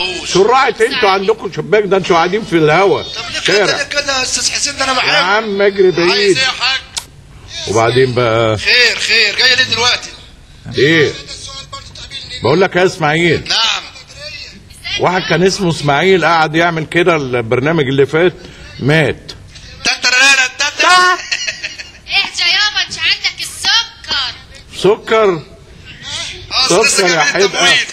فتحتوش شو راحت انتوا عندكم شباك ده انتوا قاعدين في الهوا طب ليه شارع كده كده يا استاذ حسين ده انا يا بحبه عم اجري عايز بعيد ايه يا حاج وبعدين بقى خير خير جاي ليه دلوقتي ايه بقول لك يا اسماعيل نعم واحد كان اسمه اسماعيل قعد يعمل كده البرنامج اللي فات مات تترارارا تتر اهدى يابا انت عندك السكر سكر اه سكر لسه يا جايبين حبقى. تموين.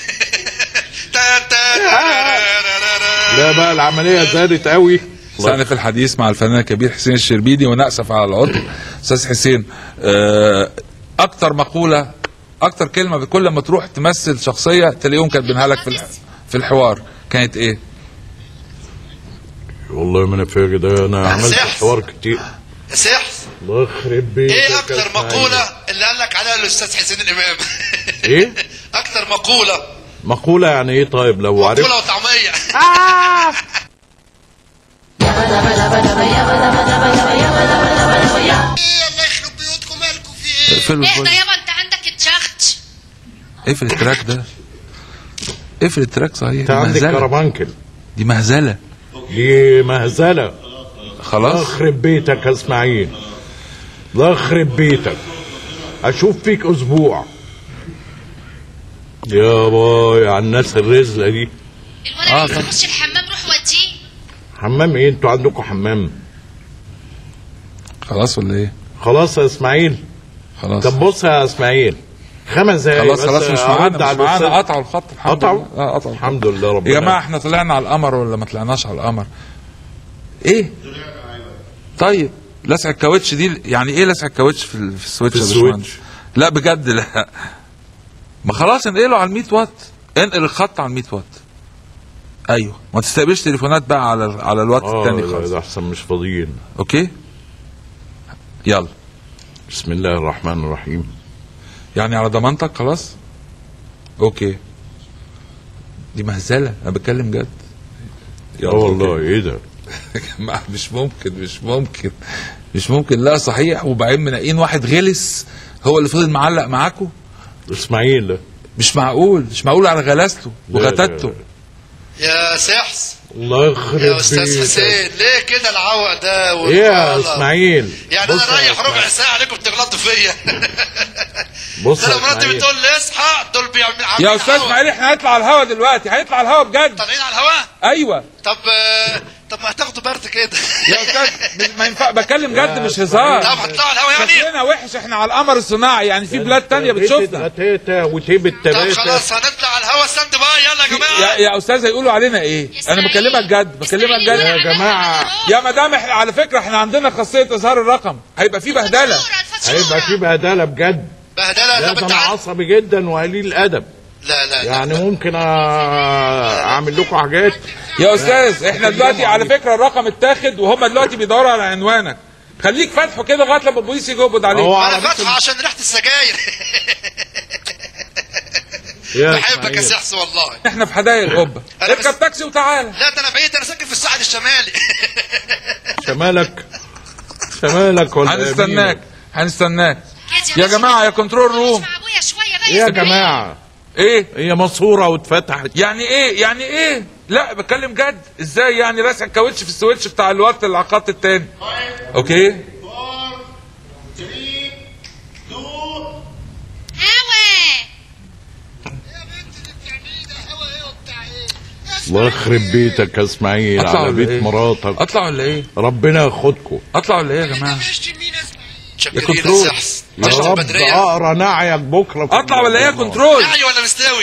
تترارارا. لا بقى العمليه زادت قوي سألنا الحديث مع الفنان الكبير حسين الشربيني ونأسف على العطل استاذ حسين آه، اكتر مقوله اكتر كلمه كل ما تروح تمثل شخصيه تلاقيهم كاتبينها لك في الح- في الحوار كانت ايه؟ والله ما انا فاكر ده انا عملت سحس. حوار كتير يا سحس الله يخرب بيتك ايه يا اكتر إسماعيل. مقولة اللي قال لك عليها الاستاذ حسين الامام ايه اكتر مقولة مقوله يعني ايه طيب لو عرفت مقولة وطعمية الله يخرب بيوتكم مالكم في ايه اقفل اهدى الفل- يابا انت عندك الجخت اقفل التراك ده اقفل التراك صحيح انت دي عندك مهزله كربانكل دي مهزله دي مهزله الله خلاص يخرب بيتك يا اسماعيل الله يخرب بيتك اشوف فيك اسبوع يا باي على الناس الرزله دي الولد آه، عايز طب. يخش الحمام روح وديه حمام ايه انتوا عندكم حمام خلاص ولا ايه؟ خلاص يا اسماعيل خلاص طب بص يا اسماعيل خمس دقايق خلاص بس خلاص مش أرد معانا على مش معانا الأستاذ. قطعوا الخط الحمد قطعوا؟ لله اه قطعوا الحمد لله ربنا يا جماعه احنا طلعنا على القمر ولا ما طلعناش على القمر ايه طيب لسع الكاوتش دي يعني ايه لسع الكاوتش في, ال- في السويتش في يا السويتش. باشمهندس؟ لا بجد لا ما خلاص انقله على ال 100 واط انقل الخط على ال 100 واط ايوه ما تستقبلش تليفونات بقى على على الوات اه الثاني لا، خالص ده احسن مش فاضيين اوكي يلا بسم الله الرحمن الرحيم يعني على ضمانتك خلاص اوكي دي مهزله انا بتكلم جد اه يلا والله أوكي. ايه ده يا جماعه مش ممكن مش ممكن مش ممكن لا صحيح وبعدين منقين واحد غلس هو اللي فضل معلق معاكم اسماعيل ده مش معقول مش معقول على غلاسته لا، وغتاتته لا. يا سحس الله يخرب يا استاذ بيتك. حسين ليه كده العوق ده ايه يا والغلط؟ اسماعيل يعني انا بص يا رايح ربع إسماعيل. ساعه عليكم بتغلطوا فيا بص ده يا لو مراتي إسماعيل. بتقول لي اصحى دول بيعملوا يا استاذ اسماعيل احنا هنطلع على الهوا دلوقتي هنطلع على الهوا بجد طالعين على الهواء ايوه طب آه، طب ما هتاخدوا برد كده يا استاذ ما ينفع بتكلم جد مش هزار طب هتطلعوا على الهواء يعني شكلنا وحش احنا على القمر الصناعي يعني في بلاد تانية بتشوفنا غتاتا وتيب طب التلاتة خلاص هنطلع على الهواء ستاند باي يلا يا يا, جماعه يا استاذ هيقولوا علينا ايه انا بكلمك جد بكلمك جد يا جماعة. يا مدام احنا على فكره احنا عندنا خاصيه اظهار الرقم هيبقى في بهدله هيبقى في بهدله بجد بهدله لا طب ده انت انا عارف- عصبي جدا وقليل الادب لا لا يعني لا ممكن أ- اعمل لكم حاجات يا استاذ احنا دلوقتي على فكره الرقم اتاخد وهم دلوقتي بيدوروا على عنوانك خليك فاتحه كده لغايه لما البوليس يجي يقبض عليك هو انا عربية فاتحه عشان ريحه السجاير يا بحبك يا إسماعيل. سحس والله احنا في حدائق القبه أنا بس- اركب تاكسي وتعالى لا ده انا بعيد انا ساكن في الساحل الشمالي شمالك شمالك ولا هنستناك هنستناك كده يا جماعه يا كنترول روم مع ابويا شويه بقى إيه يا إسماعيل. جماعه ايه هي ماسوره واتفتحت يعني ايه يعني ايه لا بتكلم جد ازاي يعني راسع الكاوتش في السويتش بتاع الوقت اللي على الخط التاني اوكي هوا الله يخرب بيتك يا اسماعيل اطلع على ولا بيت ايه مراتك اطلع ولا ايه ربنا ياخدكم اطلع ولا ايه يا جماعه شكرين كنترول. يا سحس يا تشرب رب بدريه اقرا نعيك بكره في اطلع ولا ايه يا الموضوع. كنترول نعي ولا مستوي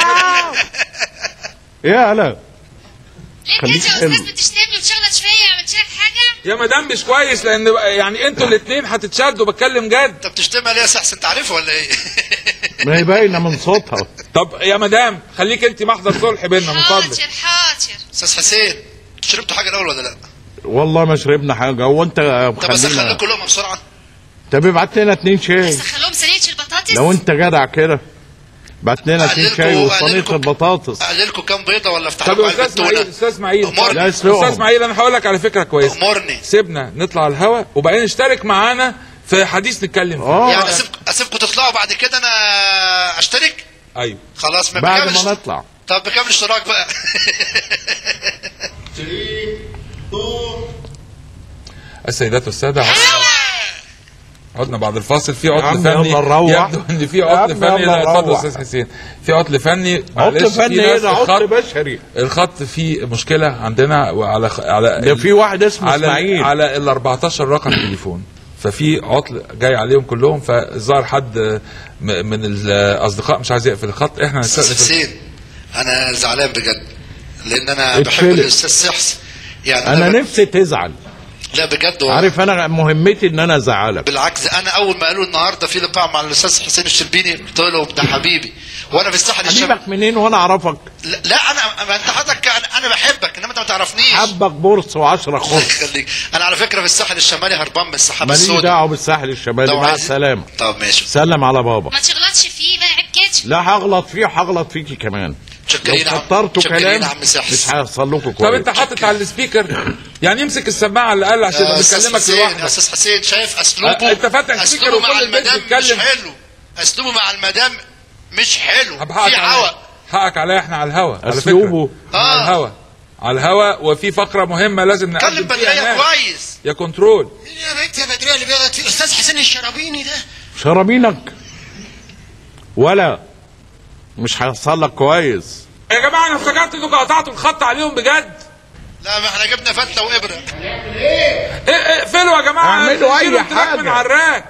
يا هلا ليه خليك كده يا حلو. استاذ بتشتمني وتشغلط فيا عملت لك حاجه يا مدام مش كويس لان يعني انتوا الاثنين هتتشدوا بتكلم جد انت بتشتمها ليه يا سحس انت عارفها ولا ايه ما هي باينه من صوتها طب يا مدام خليك انت محضر صلح بيننا من فضلك حاضر حاضر استاذ حسين شربتوا حاجه الاول ولا لا والله ما شربنا حاجه هو انت طب اسخن خلينا لكم لقمه بسرعه طب ابعت لنا اتنين شاي بس خلوهم سندوتش البطاطس لو انت جدع كده بعت لنا اتنين أقللكوا- شاي وصينيه أقللكوا- البطاطس اقلل لكم كام بيضه ولا افتح طب لكم يا استاذ علبه اسماعيل تونه استاذ اسماعيل أمرني. لا اسلقهم. استاذ اسماعيل انا هقول لك على فكره كويسه امرني سيبنا نطلع على الهوا وبعدين اشترك معانا في حديث نتكلم فيه اه يعني اسيبكم اسيبكم تطلعوا بعد كده انا اشترك ايوه خلاص ما بعد بجابش. ما نطلع طب بكام الاشتراك بقى السيدات والساده عدنا بعد الفاصل في عطل عم فني يلا نروح. يبدو ان في يا عطل عم فني يلا لا اتفضل نروح. استاذ حسين في عطل فني عطل معلش في فني ناس هنا عطل الخط بشري الخط فيه مشكله عندنا وعلى على ده في واحد اسمه على اسماعيل على ال 14 رقم تليفون ففي عطل جاي عليهم كلهم فظهر حد م- من الاصدقاء مش عايز يقفل الخط احنا استاذ هنستأنف حسين انا زعلان بجد لان انا بحب اتشلت. الاستاذ سحس يعني انا ب- نفسي تزعل لا بجد والله. عارف انا مهمتي ان انا ازعلك بالعكس انا اول ما قالوا النهارده في لقاء مع الاستاذ حسين الشربيني قلت لهم ده حبيبي وانا في الساحل الشمالي حبيبك منين وانا اعرفك لا, لا انا ما انت حضرتك انا, أنا بحبك انما انت ما تعرفنيش حبك بورس وعشرة الله خرص يخليك انا على فكره في الساحل الشمالي هربان من السحاب ماليش السوداء دعوه بالساحل الشمالي لو مع عايز- السلامه طب ماشي سلم على بابا ما تغلطش فيه بقى عيب كده لا هغلط فيه وهغلط فيكي كمان لو شكرين يا عم كترتوا شكرين كلام يا عم سحس مش هيحصل لكم طب كويس انت حاطط على السبيكر يعني يمسك السماعه اللي قال عشان يا استاذ بكلمك حسين يا لوحدك استاذ حسين شايف اسلوبه أه، أنت فاتح سبيكر اسلوبه مع وكل البيت المدام مش بيتكلم. حلو اسلوبه مع المدام مش حلو طب حقك في عليا عوق حقك عليا احنا على الهوا على أسلوبه. فكره آه. على الهوا على الهوا وفي فقره مهمه لازم كلم نقدم فيها بدريه ناس. كويس يا كنترول يا بنت يا بدريه اللي بيغلط فيه الاستاذ حسين الشرابيني ده شرابينك ولا مش هيحصل لك كويس يا جماعه انا افتكرت انكم قطعتوا الخط عليهم بجد لا ما احنا جبنا فتله وابره ايه ايه اقفلوا يا جماعه اعملوا أي شيلوا التراك حاجة. من على الراك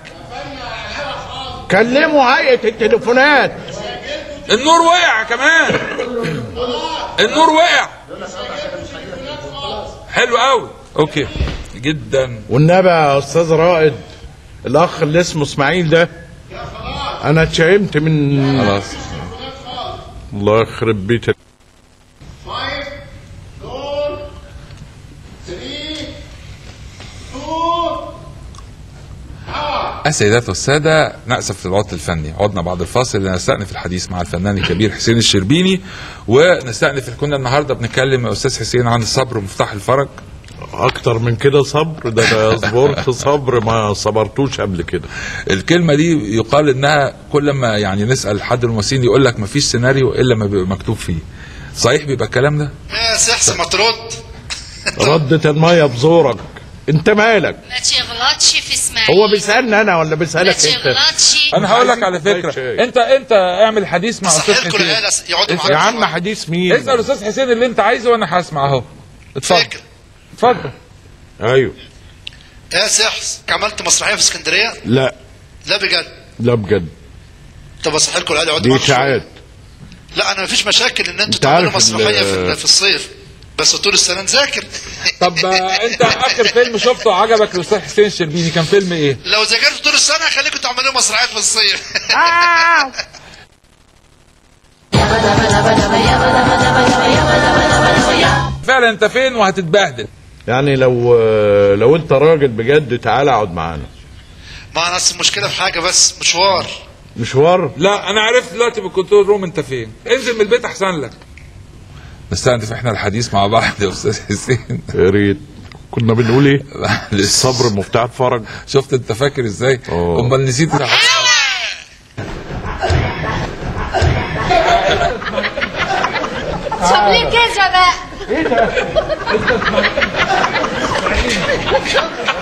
كلموا هيئه التليفونات النور وقع كمان النور وقع حلو قوي اوكي جدا والنبي يا استاذ رائد الاخ اللي اسمه اسماعيل ده انا اتشائمت من خلاص الله يخرب بيتك السيدات والسادة نأسف للعطل الفني عدنا بعد الفاصل لنستأنف الحديث مع الفنان الكبير حسين الشربيني ونستأنف كنا النهاردة بنتكلم يا أستاذ حسين عن الصبر ومفتاح الفرج اكتر من كده صبر ده انا صبرت صبر ما صبرتوش قبل كده الكلمة دي يقال إنها كل ما يعني نسأل حد من الممثلين يقول لك مفيش سيناريو إلا ما بيبقى مكتوب فيه صحيح بيبقى الكلام ده يا سحس ما ترد ردت الميه بزورك انت مالك ما تغلطش في اسماعيل هو بيسالني انا ولا ما بيسالك انت تغلطش أنا هقول لك على كوباية فكرة شاي. أنت أنت اعمل حديث مع أستاذ صحيح كل حسين العيال يقعدوا اسأل يا معاك عم حديث مين اسأل أستاذ حسين اللي أنت عايزه وأنا هسمع أهو اتفضل فكر اتفضل ايوه يا سحس عملت مسرحيه في اسكندريه لا لا بجد لا بجد طب اصحح لكم العيال يقعدوا دي معاك شوية. اشاعات لا انا مفيش مشاكل ان انتوا انت تعملوا عارف مسرحيه ال- في, ال- في الصيف بس طول السنه نذاكر طب آه، أنت آخر فيلم شفته عجبك الأستاذ حسين الشربيني كان فيلم إيه؟ لو ذاكرتوا طول السنه هخليكم تعملوا مسرحيات في الصيف فعلا أنت فين وهتتبهدل يعني لو لو انت راجل بجد تعالى اقعد معانا ما انا أصل المشكله في حاجه بس مشوار مشوار لا انا عرفت دلوقتي بالكنترول روم انت فين انزل من البيت احسن لك نستأنف احنا الحديث مع بعض يا استاذ حسين يا ريت كنا بنقول ايه معلش. الصبر مفتاح الفرج شفت انت فاكر ازاي أوه. امال نسيت طب ليه كده بقى